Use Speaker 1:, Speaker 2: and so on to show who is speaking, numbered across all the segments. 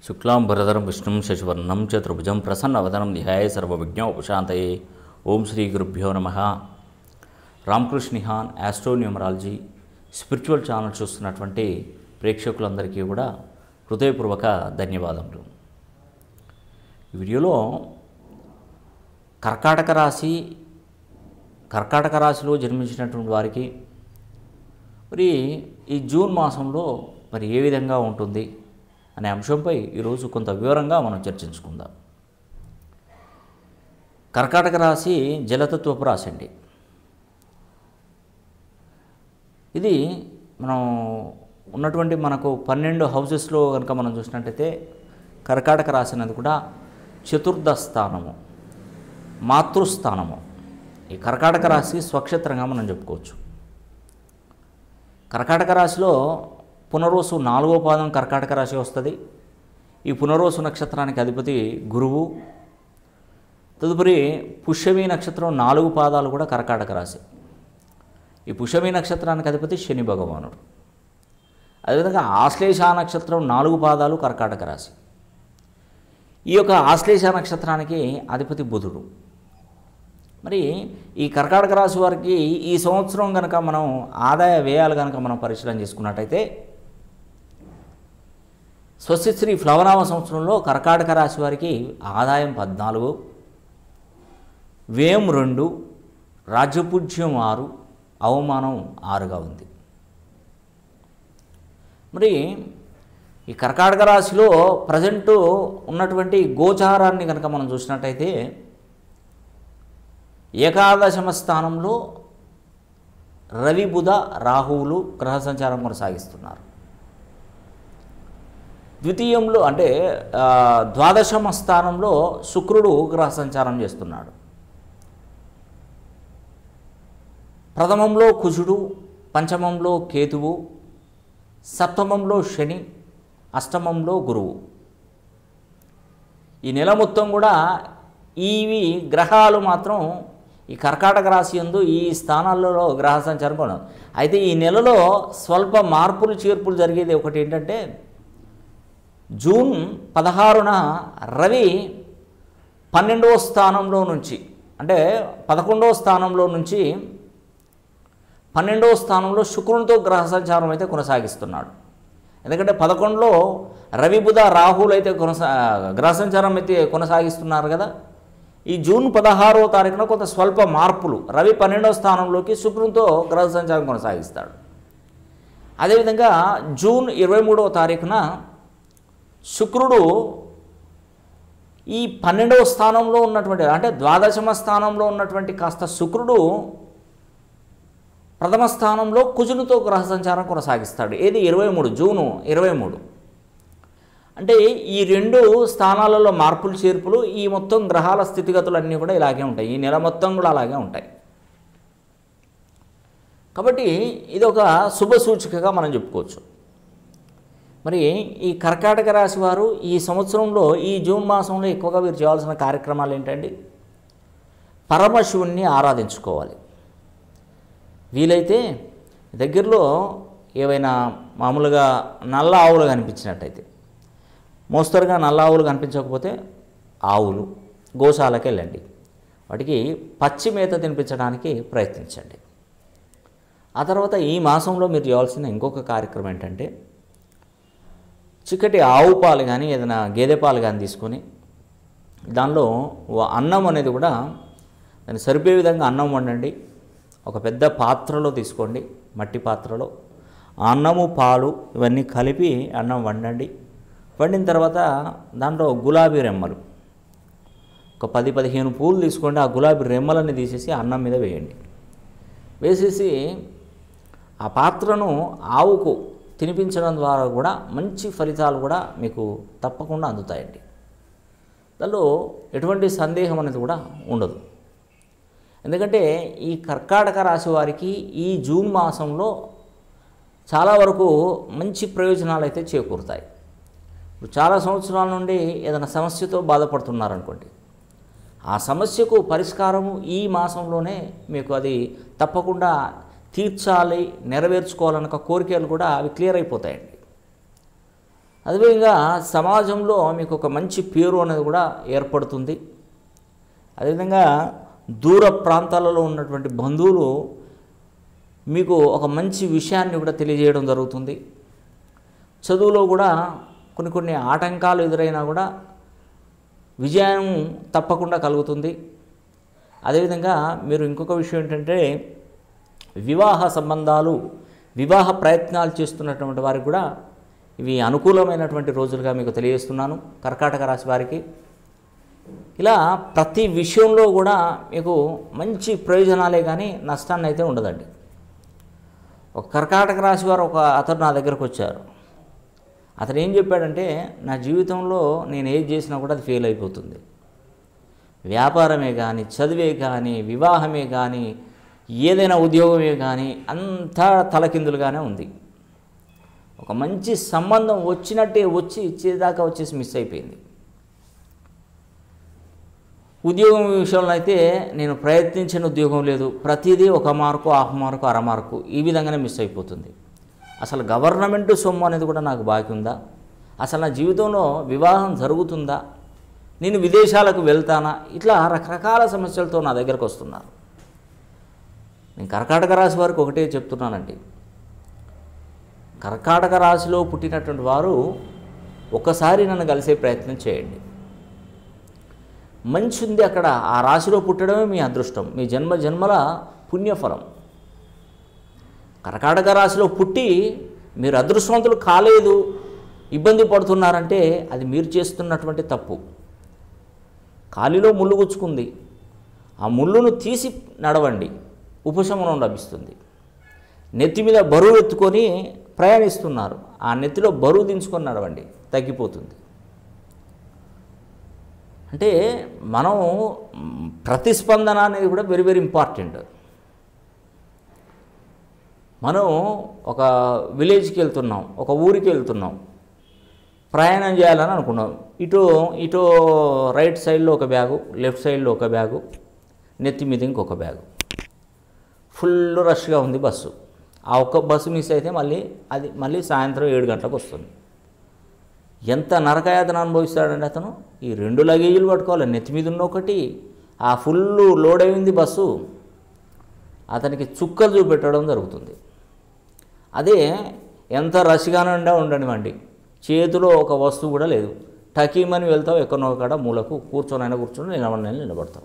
Speaker 1: శుక్లాం భరధరం విష్ణుం శశివర్ణం చతుర్భుజం ప్రసన్నవదనం ధ్యాయ సర్వవిజ్ఞ ఉపశాంతయే ఓం శ్రీ గురుభ్యో నమ రామకృష్ణిహాన్ యాస్ట్రో న్యూమరాలజీ స్పిరిచువల్ ఛానల్ చూస్తున్నటువంటి ప్రేక్షకులందరికీ కూడా హృదయపూర్వక ధన్యవాదములు ఈ వీడియోలో కర్కాటక రాశి కర్కాటక రాశిలో జన్మించినటువంటి వారికి మరి ఈ జూన్ మాసంలో మరి ఏ విధంగా ఉంటుంది అనే అంశంపై ఈరోజు కొంత వివరంగా మనం చర్చించుకుందాం కర్కాటక రాశి జలతత్వపు రాశి అండి ఇది మనం ఉన్నటువంటి మనకు పన్నెండు హౌసెస్లో కనుక మనం చూసినట్టయితే కర్కాటక రాశి అనేది కూడా చతుర్థ స్థానము మాతృస్థానము ఈ కర్కాటక రాశి స్వక్షేత్రంగా మనం చెప్పుకోవచ్చు కర్కాటక రాశిలో పునరోసు నాలుగో పాదం కర్కాటక రాశి వస్తుంది ఈ పునరోసు నక్షత్రానికి అధిపతి గురువు తదుపరి పుష్యమి నక్షత్రం నాలుగు పాదాలు కూడా కర్కాటక రాశి ఈ పుష్యమి నక్షత్రానికి అధిపతి శని భగవానుడు అదేవిధంగా ఆశ్లేష నక్షత్రం నాలుగు పాదాలు కర్కాటక రాశి ఈ యొక్క ఆశ్లేష నక్షత్రానికి అధిపతి బుధుడు మరి ఈ కర్కాటక రాశి వారికి ఈ సంవత్సరం కనుక మనం ఆదాయ వ్యయాలు కనుక మనం పరిశీలన చేసుకున్నట్టయితే స్వస్తిశ్రీ ఫ్లవనామ సంవత్సరంలో కర్కాటక రాశి వారికి ఆదాయం పద్నాలుగు వ్యయం రెండు రాజ్యపూజ్యం ఆరు అవమానం ఆరుగా ఉంది మరి ఈ కర్కాటక రాశిలో ప్రజెంటు ఉన్నటువంటి గోచారాన్ని కనుక మనం చూసినట్టయితే ఏకాదశమ స్థానంలో రవి బుధ రాహువులు గ్రహ సంచారం కొనసాగిస్తున్నారు ద్వితీయంలో అంటే ఆ, ద్వాదశమ స్థానంలో శుక్రుడు గ్రహ సంచారం చేస్తున్నాడు ప్రథమంలో కుజుడు పంచమంలో కేతువు సప్తమంలో శని అష్టమంలో గురువు ఈ నెల మొత్తం కూడా ఇవి గ్రహాలు మాత్రం ఈ కర్కాటక రాశి యందు ఈ స్థానాలలో గ్రహ సంచారం కూడా ఉంది. అయితే ఈ నెలలో స్వల్ప మార్పులు చేర్పులు జరిగేది ఒకటి ఏంటంటే జూన్ పదహారున రవి పన్నెండవ స్థానంలో నుంచి అంటే పదకొండవ స్థానంలో నుంచి పన్నెండవ స్థానంలో శుక్రునితో గ్రహ సంచారం అయితే కొనసాగిస్తున్నాడు ఎందుకంటే పదకొండులో రవి బుధ రాహులు అయితే కొనసా గ్రహ సంచారం అయితే కొనసాగిస్తున్నారు కదా ఈ జూన్ పదహారవ తారీఖున కొంత స్వల్ప మార్పులు రవి పన్నెండవ స్థానంలోకి శుక్రునితో గ్రహ సంచారం కొనసాగిస్తాడు అదేవిధంగా జూన్ ఇరవై మూడవ తారీఖున శుక్రుడు ఈ పన్నెండవ స్థానంలో ఉన్నటువంటి అంటే ద్వాదశమ స్థానంలో ఉన్నటువంటి కాస్త శుక్రుడు ప్రథమ స్థానంలో కుజునితో గ్రహ సంచారం కొనసాగిస్తాడు ఏది ఇరవై మూడు జూను ఇరవై మూడు అంటే ఈ రెండు స్థానాలలో మార్పులు చేర్పులు ఈ మొత్తం గ్రహాల స్థితిగతులు అన్నీ కూడా ఇలాగే ఉంటాయి ఈ నెల మొత్తం కూడా అలాగే ఉంటాయి కాబట్టి ఇది ఒక శుభ సూచికగా మనం చెప్పుకోవచ్చు మరి ఈ కర్కాటక రాశి వారు ఈ సంవత్సరంలో ఈ జూన్ మాసంలో ఎక్కువగా వీరు చేయాల్సిన కార్యక్రమాలు ఏంటండి పరమశివుణ్ణి ఆరాధించుకోవాలి వీలైతే దగ్గరలో ఏవైనా మామూలుగా నల్ల ఆవులు కనిపించినట్టయితే మోస్తరుగా నల్ల ఆవులు కనిపించకపోతే ఆవులు గోశాలకు వెళ్ళండి వాటికి పచ్చి మేత తినిపించడానికి ప్రయత్నించండి ఆ తర్వాత ఈ మాసంలో మీరు చేయాల్సిన ఇంకొక కార్యక్రమం ఏంటంటే చిక్కటి ఆవు పాలు కానీ ఏదైనా గేదె పాలు కానీ తీసుకొని దానిలో ఓ అన్నం అనేది కూడా దాన్ని సరిపోయే విధంగా అన్నం వండండి ఒక పెద్ద పాత్రలో తీసుకోండి మట్టి పాత్రలో ఆ అన్నము పాలు ఇవన్నీ కలిపి అన్నం వండండి వండిన తర్వాత దాంట్లో గులాబీ రెమ్మలు ఒక పది పదిహేను పూలు తీసుకోండి ఆ గులాబీ రెమ్మలన్నీ తీసేసి అన్నం మీద వేయండి వేసేసి ఆ పాత్రను ఆవుకు తినిపించడం ద్వారా కూడా మంచి ఫలితాలు కూడా మీకు తప్పకుండా అందుతాయండి దానిలో ఎటువంటి సందేహం అనేది కూడా ఉండదు ఎందుకంటే ఈ కర్కాటక రాశి వారికి ఈ జూన్ మాసంలో చాలా వరకు మంచి ప్రయోజనాలు అయితే చేకూరుతాయి ఇప్పుడు చాలా సంవత్సరాల నుండి ఏదైనా సమస్యతో బాధపడుతున్నారనుకోండి ఆ సమస్యకు పరిష్కారము ఈ మాసంలోనే మీకు అది తప్పకుండా తీర్చాలి నెరవేర్చుకోవాలన్న ఒక కోరికలు కూడా అవి క్లియర్ అయిపోతాయండి అదేవిధంగా సమాజంలో మీకు ఒక మంచి పేరు అనేది కూడా ఏర్పడుతుంది అదేవిధంగా దూర ప్రాంతాలలో ఉన్నటువంటి బంధువులు మీకు ఒక మంచి విషయాన్ని కూడా తెలియజేయడం జరుగుతుంది చదువులో కూడా కొన్ని కొన్ని ఆటంకాలు ఎదురైనా కూడా విజయం తప్పకుండా కలుగుతుంది అదేవిధంగా మీరు ఇంకొక విషయం ఏంటంటే వివాహ సంబంధాలు వివాహ ప్రయత్నాలు చేస్తున్నటువంటి వారికి కూడా ఇవి అనుకూలమైనటువంటి రోజులుగా మీకు తెలియజేస్తున్నాను కర్కాటక రాశి వారికి ఇలా ప్రతి విషయంలో కూడా మీకు మంచి ప్రయోజనాలే కానీ నష్టాన్ని అయితే ఉండదండి ఒక కర్కాటక రాశి వారు ఒక అతను నా దగ్గరకు వచ్చారు అతను ఏం చెప్పాడంటే నా జీవితంలో నేను ఏది చేసినా కూడా అది ఫెయిల్ అయిపోతుంది వ్యాపారమే కానీ చదివే కానీ వివాహమే కానీ ఏదైనా ఉద్యోగమే కానీ అంతా తలకిందులుగానే ఉంది ఒక మంచి సంబంధం వచ్చినట్టే వచ్చి ఇచ్చేదాకా వచ్చేసి మిస్ అయిపోయింది ఉద్యోగం విషయంలో అయితే నేను ప్రయత్నించిన ఉద్యోగం లేదు ప్రతిదీ ఒక మార్కు హాఫ్ మార్కు అర మార్కు ఈ విధంగానే మిస్ అయిపోతుంది అసలు గవర్నమెంట్ సొమ్ము అనేది కూడా నాకు బాకీ ఉందా అసలు నా జీవితంలో వివాహం జరుగుతుందా నేను విదేశాలకు వెళ్తానా ఇట్లా రకరకాల సమస్యలతో నా దగ్గరకు వస్తున్నారు నేను కర్కాటక రాశి వారికి ఒకటే చెప్తున్నానండి కర్కాటక రాశిలో పుట్టినటువంటి వారు ఒక్కసారి నన్ను కలిసే ప్రయత్నం చేయండి మంచి ఉంది అక్కడ ఆ రాశిలో పుట్టడమే మీ అదృష్టం మీ జన్మ జన్మల పుణ్యఫలం కర్కాటక రాశిలో పుట్టి మీరు అదృష్టవంతులు కాలేదు ఇబ్బంది పడుతున్నారంటే అది మీరు చేస్తున్నటువంటి తప్పు కాలిలో ముళ్ళు గుచ్చుకుంది ఆ ముళ్ళును తీసి నడవండి ఉపశమనం లభిస్తుంది నెత్తి మీద బరువు ఎత్తుకొని ప్రయాణిస్తున్నారు ఆ నెత్తిలో బరువు దించుకొని నడవండి తగ్గిపోతుంది అంటే మనం మ్, ప్రతిస్పందన అనేది కూడా వెరీ వెరీ ఇంపార్టెంట్ మనం ఒక విలేజ్కి వెళ్తున్నాం ఒక ఊరికి వెళ్తున్నాం ప్రయాణం చేయాలని అనుకున్నాం ఇటు ఇటు రైట్ సైడ్లో ఒక బ్యాగు లెఫ్ట్ సైడ్లో ఒక బ్యాగు నెత్తి మీద ఇంకొక బ్యాగు ఫుల్ రష్గా ఉంది బస్సు ఆ ఒక్క బస్సు మిస్ అయితే మళ్ళీ అది మళ్ళీ సాయంత్రం ఏడు గంటలకు వస్తుంది ఎంత నరకయాతన అనుభవిస్తాడండి అతను ఈ రెండు లగేజీలు పట్టుకోవాలి నెత్తి మీద ఉన్న ఒకటి ఆ ఫుల్ లోడ్ అయింది బస్సు అతనికి చుక్కలు చూపెట్టడం జరుగుతుంది అదే ఎంత రష్గానే ఉండనివ్వండి చేతిలో ఒక వస్తువు కూడా లేదు టకీమని వెళ్తావు ఎక్కడో కాడ మూలకు కూర్చొనైనా కూర్చొని నిలబడి నిలబడతావు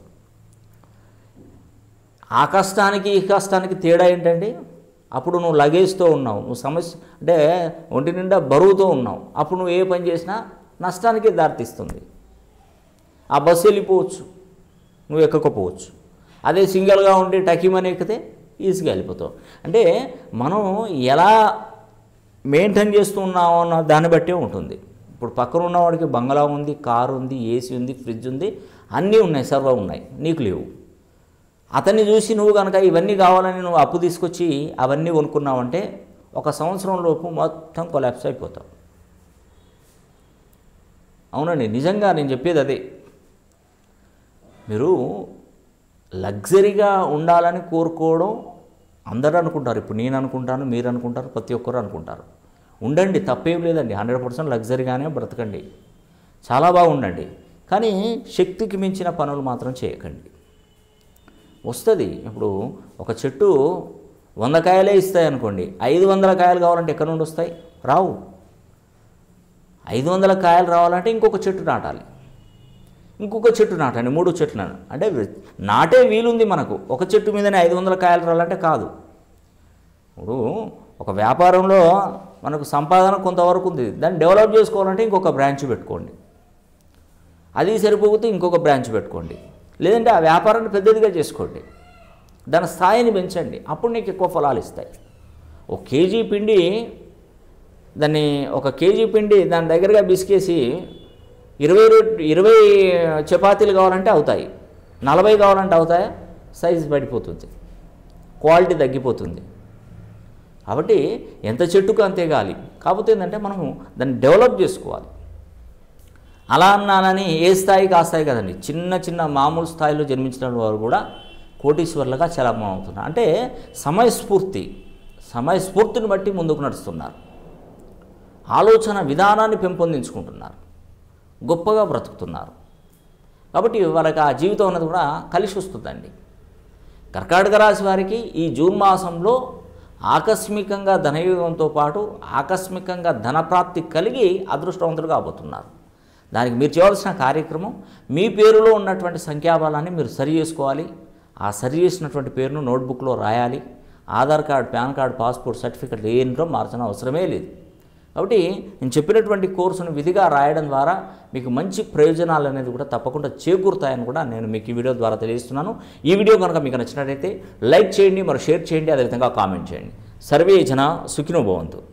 Speaker 1: ఆ కష్టానికి ఈ కష్టానికి తేడా ఏంటండి అప్పుడు నువ్వు లగేజ్తో ఉన్నావు నువ్వు సమస్య అంటే ఒంటి నిండా బరువుతో ఉన్నావు అప్పుడు నువ్వు ఏ పని చేసినా నష్టానికి దారితీస్తుంది ఆ బస్సు వెళ్ళిపోవచ్చు నువ్వు ఎక్కకపోవచ్చు అదే సింగిల్గా ఉండి టకీమని ఎక్కితే ఈజీగా వెళ్ళిపోతావు అంటే మనం ఎలా మెయింటైన్ చేస్తూ ఉన్నామో అన్న దాన్ని బట్టే ఉంటుంది ఇప్పుడు పక్కన ఉన్నవాడికి బంగ్లా ఉంది కారు ఉంది ఏసీ ఉంది ఫ్రిడ్జ్ ఉంది అన్నీ ఉన్నాయి సర్వ ఉన్నాయి నీకు లేవు అతన్ని చూసి నువ్వు కనుక ఇవన్నీ కావాలని నువ్వు అప్పు తీసుకొచ్చి అవన్నీ కొనుక్కున్నావంటే ఒక సంవత్సరం లోపు మొత్తం కొలాప్స్ అయిపోతావు అవునండి నిజంగా నేను చెప్పేది అదే మీరు లగ్జరీగా ఉండాలని కోరుకోవడం అందరూ అనుకుంటారు ఇప్పుడు నేను అనుకుంటాను మీరు అనుకుంటారు ప్రతి ఒక్కరు అనుకుంటారు ఉండండి తప్పేం లేదండి హండ్రెడ్ పర్సెంట్ లగ్జరీగానే బ్రతకండి చాలా బాగుండండి కానీ శక్తికి మించిన పనులు మాత్రం చేయకండి వస్తుంది ఇప్పుడు ఒక చెట్టు వంద కాయలే ఇస్తాయి అనుకోండి ఐదు వందల కాయలు కావాలంటే ఎక్కడి నుండి వస్తాయి రావు ఐదు వందల కాయలు రావాలంటే ఇంకొక చెట్టు నాటాలి ఇంకొక చెట్టు నాటండి మూడు చెట్లు నాట- అంటే వి- నాటే వీలుంది మనకు ఒక చెట్టు మీదనే ఐదు వందల కాయలు రావాలంటే కాదు ఇప్పుడు ఒక వ్యాపారంలో మనకు సంపాదన కొంతవరకు ఉంది దాన్ని డెవలప్ చేసుకోవాలంటే ఇంకొక బ్రాంచ్ పెట్టుకోండి అది సరిపోతే ఇంకొక బ్రాంచ్ పెట్టుకోండి లేదంటే ఆ వ్యాపారాన్ని పెద్దదిగా చేసుకోండి దాని స్థాయిని పెంచండి అప్పుడు నీకు ఎక్కువ ఫలాలు ఇస్తాయి ఒక కేజీ పిండి దాన్ని ఒక కేజీ పిండి దాని దగ్గరగా బిసికేసి ఇరవై రో ఇరవై చపాతీలు కావాలంటే అవుతాయి నలభై కావాలంటే అవుతాయా సైజు పడిపోతుంది క్వాలిటీ తగ్గిపోతుంది కాబట్టి ఎంత చెట్టుకు అంతే గాలి కాకపోతే ఏంటంటే మనము దాన్ని డెవలప్ చేసుకోవాలి అలా అన్నానని ఏ స్థాయికి ఆ స్థాయి కదండి చిన్న చిన్న మామూలు స్థాయిలో జన్మించిన వారు కూడా కోటీశ్వర్లుగా చలామణి అవుతున్నారు అంటే సమయస్ఫూర్తి సమయస్ఫూర్తిని బట్టి ముందుకు నడుస్తున్నారు ఆలోచన విధానాన్ని పెంపొందించుకుంటున్నారు గొప్పగా బ్రతుకుతున్నారు కాబట్టి వాళ్ళకి ఆ జీవితం అన్నది కూడా కలిసి వస్తుందండి కర్కాటక రాశి వారికి ఈ జూన్ మాసంలో ఆకస్మికంగా ధనయోగంతో పాటు ఆకస్మికంగా ధనప్రాప్తి కలిగి అదృష్టవంతులు కాబోతున్నారు దానికి మీరు చేయవలసిన కార్యక్రమం మీ పేరులో ఉన్నటువంటి సంఖ్యాబలాన్ని మీరు సరి చేసుకోవాలి ఆ సరి చేసినటువంటి పేరును నోట్బుక్లో రాయాలి Aadhaar card PAN card passport certificate ఏంటో మార్చిన అవసరమే లేదు కాబట్టి నేను చెప్పినటువంటి కోర్సును విధిగా రాయడం ద్వారా మీకు మంచి ప్రయోజనాలు అనేది కూడా తప్పకుండా చేకూరుతాయని కూడా నేను మీకు ఈ వీడియో ద్వారా తెలియజేస్తున్నాను ఈ వీడియో కనుక మీకు నచ్చినట్లయితే లైక్ చేయండి మరి షేర్ చేయండి అదేవిధంగా కామెంట్ చేయండి సర్వే జన సుఖినో భవంతు